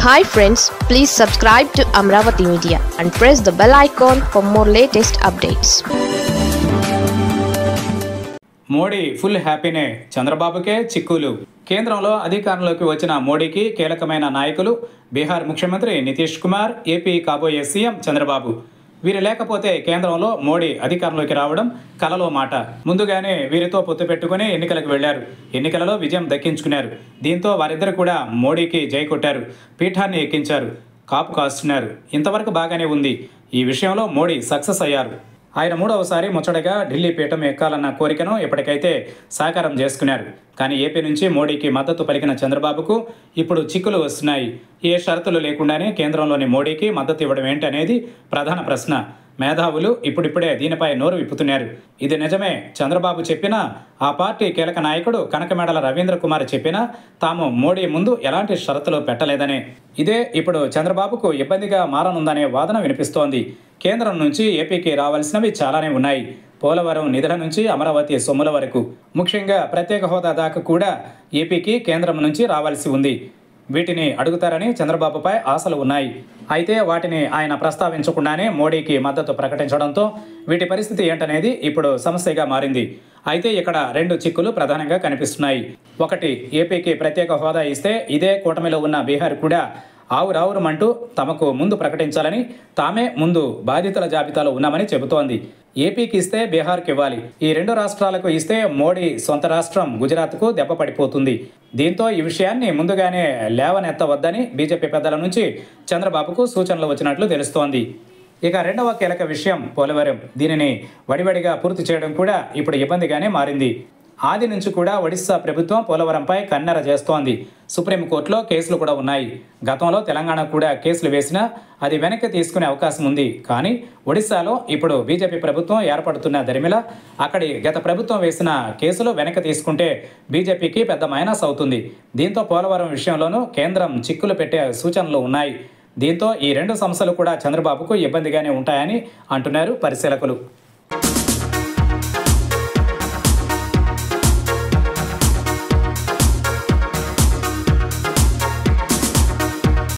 hi friends please subscribe to Amaravati media and press the bell icon for more latest updates Modi full హ్యాపీనే చంద్రబాబుకే చిక్కులు కేంద్రంలో అధికారంలోకి వచ్చిన మోడీకి కీలకమైన నాయకులు బీహార్ ముఖ్యమంత్రి నితీష్ కుమార్ ఏపీ కాబోయే సీఎం చంద్రబాబు వీరు లేకపోతే కేంద్రంలో మోడీ అధికారంలోకి రావడం కలలో మాట ముందుగానే వీరితో పొత్తు పెట్టుకుని ఎన్నికలకు వెళ్లారు ఎన్నికలలో విజయం దక్కించుకున్నారు దీంతో వారిద్దరు కూడా మోడీకి జై కొట్టారు పీఠాన్ని ఎక్కించారు కాపు కాస్తున్నారు ఇంతవరకు బాగానే ఉంది ఈ విషయంలో మోడీ సక్సెస్ అయ్యారు ఆయన మూడవసారి ముచ్చటగా ఢిల్లీ పీఠం ఎక్కాలన్న కోరికను ఎప్పటికైతే సాకారం చేసుకున్నారు కానీ ఏపీ నుంచి మోడీకి మద్దతు పలికిన చంద్రబాబుకు ఇప్పుడు చిక్కులు వస్తున్నాయి ఏ షరతులు లేకుండానే కేంద్రంలోని మోడీకి మద్దతు ఇవ్వడం ఏంటనేది ప్రధాన ప్రశ్న మేధావులు ఇప్పుడిప్పుడే దీనిపై నోరు విప్పుతున్నారు ఇది నిజమే చంద్రబాబు చెప్పినా ఆ పార్టీ కీలక నాయకుడు కనకమేడల రవీంద్ర కుమార్ చెప్పినా తాము మోడీ ముందు ఎలాంటి షరతులు పెట్టలేదనే ఇదే ఇప్పుడు చంద్రబాబుకు ఇబ్బందిగా మారనుందనే వాదన వినిపిస్తోంది కేంద్రం నుంచి ఏపీకి రావాల్సినవి చాలానే ఉన్నాయి పోలవరం నిధుల నుంచి అమరావతి సొమ్ముల వరకు ముఖ్యంగా ప్రత్యేక హోదా దాకా కూడా ఏపీకి కేంద్రం నుంచి రావాల్సి ఉంది వీటిని అడుగుతారని చంద్రబాబుపై ఆశలు ఉన్నాయి అయితే వాటిని ఆయన ప్రస్తావించకుండానే మోడీకి మద్దతు ప్రకటించడంతో వీటి పరిస్థితి ఏంటనేది ఇప్పుడు సమస్యగా మారింది అయితే ఇక్కడ రెండు చిక్కులు ప్రధానంగా కనిపిస్తున్నాయి ఒకటి ఏపీకి ప్రత్యేక హోదా ఇస్తే ఇదే కూటమిలో ఉన్న బీహార్ కూడా ఆవురావురమంటూ తమకు ముందు ప్రకటించాలని తామే ముందు బాధితుల జాబితాలో ఉన్నామని చెబుతోంది ఏపీకి ఇస్తే బీహార్కి ఇవ్వాలి ఈ రెండు రాష్ట్రాలకు ఇస్తే మోడీ సొంత రాష్ట్రం గుజరాత్కు దెబ్బ పడిపోతుంది దీంతో ఈ విషయాన్ని ముందుగానే లేవనెత్తవద్దని బీజేపీ పెద్దల నుంచి చంద్రబాబుకు సూచనలు వచ్చినట్లు తెలుస్తోంది ఇక రెండవ కీలక విషయం పోలవరం దీనిని వడివడిగా పూర్తి చేయడం కూడా ఇప్పుడు ఇబ్బందిగానే మారింది ఆది నుంచి కూడా ఒడిశా ప్రభుత్వం పోలవరంపై కన్నెర చేస్తోంది సుప్రీంకోర్టులో కేసులు కూడా ఉన్నాయి గతంలో తెలంగాణ కూడా కేసులు వేసినా అది వెనక్కి తీసుకునే అవకాశం ఉంది కానీ ఒడిశాలో ఇప్పుడు బీజేపీ ప్రభుత్వం ఏర్పడుతున్న దరిమిల అక్కడి గత ప్రభుత్వం వేసిన కేసులు వెనక్కి తీసుకుంటే బీజేపీకి పెద్ద మైనస్ అవుతుంది దీంతో పోలవరం విషయంలోనూ కేంద్రం చిక్కులు పెట్టే సూచనలు ఉన్నాయి దీంతో ఈ రెండు సమస్యలు కూడా చంద్రబాబుకు ఇబ్బందిగానే ఉంటాయని అంటున్నారు పరిశీలకులు